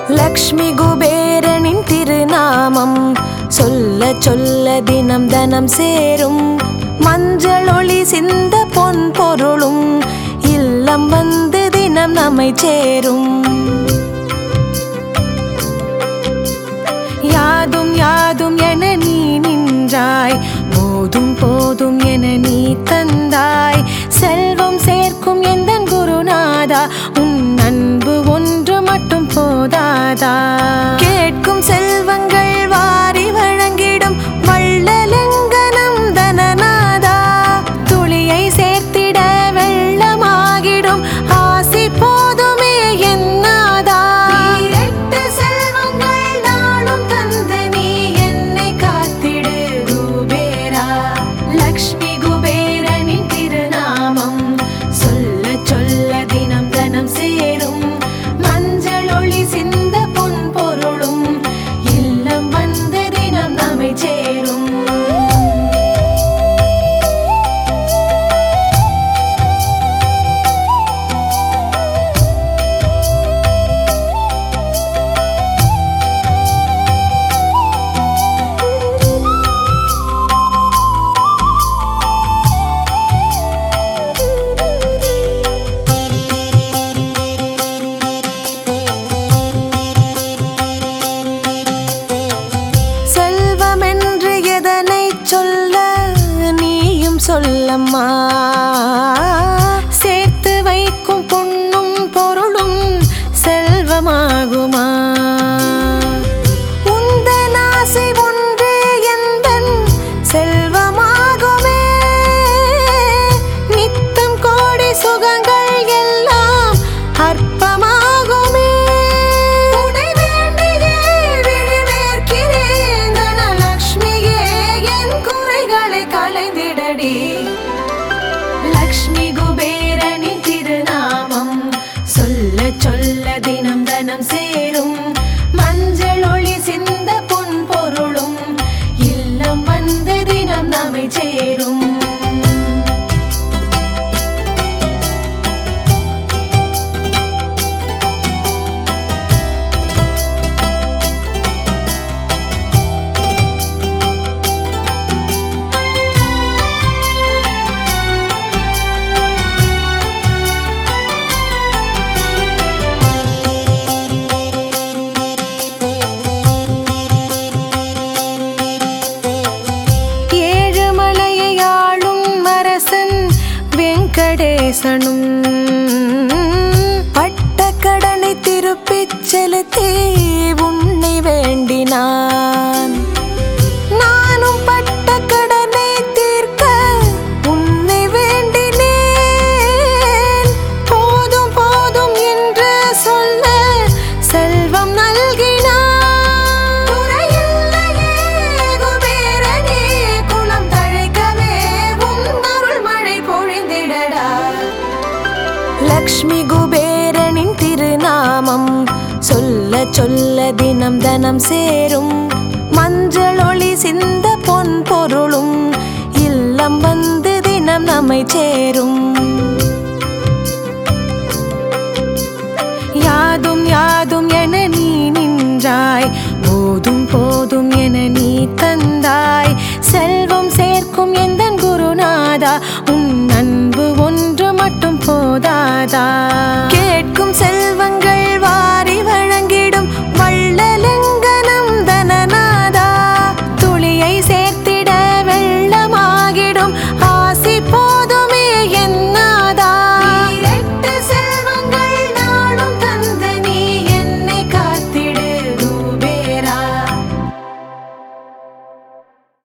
லக்ஷ்மி குபேரனின் திருநாமம் சொல்ல சொல்ல தினம் தனம் சேரும் மஞ்சள் ஒளி சிந்த பொன் பொருளும் இல்லம் வந்து தினம் நம்மை சேரும் யாதும் யாதும் என நீ நின்றாய் போதும் போதும் என நீ தந்தாய் செல்வம் சேர்க்கும் எந்த குருநாதா உன் அன்பு ஒன்று மட்டும் போதாதா கேட்கும் செல்வங்கள் வாரி வழங்கிடும் வள்ளலங்கனம் தனநாதா துளியை சேர்த்திட வெள்ளமாகிடும் ஆசி போதுமே என்னாதா எட்டு செல்வங்கள் நாளும் தந்து நீ என்னை காத்திடு குபேரா லக்ஷ்மி குபேரனின் திருநாமம் சொல்ல சொல்ல தினம் தனம் சேரும் மஞ்சள் ஒளி சிந்த பொன் பொருளும் இல்லம் வந்து தினம் நம்மை சேரும் செல்வமென்று எதனை சொல்ல நீயும் சொல்லம்மா சேர்த்து வைக்கும் பொன்னும் பொருளும் செல்வமாகுமா உந்தன் ஆசை ஒன்று எந்தன் செல்வமாகுமே நித்தம் கோடி சுகங்கள் எல்லாம் அற்பமாகுமே உனை வேண்டியே விழிவேற்கிறேன் தனலக்ஷ்மியே என் குறைகளை களைந்திடடி லக்ஷ்மி குபேரனின் திருநாமம் சொல்ல சொல்ல தினம் தனம் சேரும் மஞ்சள் ஒளி சிந்த பொன் பொருளும் இல்லம் வந்து தினம் நம்மை சேரும் ஏழு மலையை ஆளும் அரசன் வெங்கடேசனும் பட்ட கடனை திருப்பிச் செலுத்தி உன்னை வேண்டினான் நானும் பட்ட கடனை தீர்க்க உன்னை வேண்டினேன் போதும் போதும் என்று சொல்ல செல்வம் நல்கினான் குறையில்லையே குபேரனே, குலம் தழைக்கவே உன் அருள் மழை பொழிந்திடடா லக்ஷ்மி குபேரனின் திருநாமம் சொல்ல சொல்ல தினம் தனம் சேரும் மஞ்சள் ஒளி சிந்த பொன் பொருளும் இல்லம் வந்து தினம் நம்மை சேரும்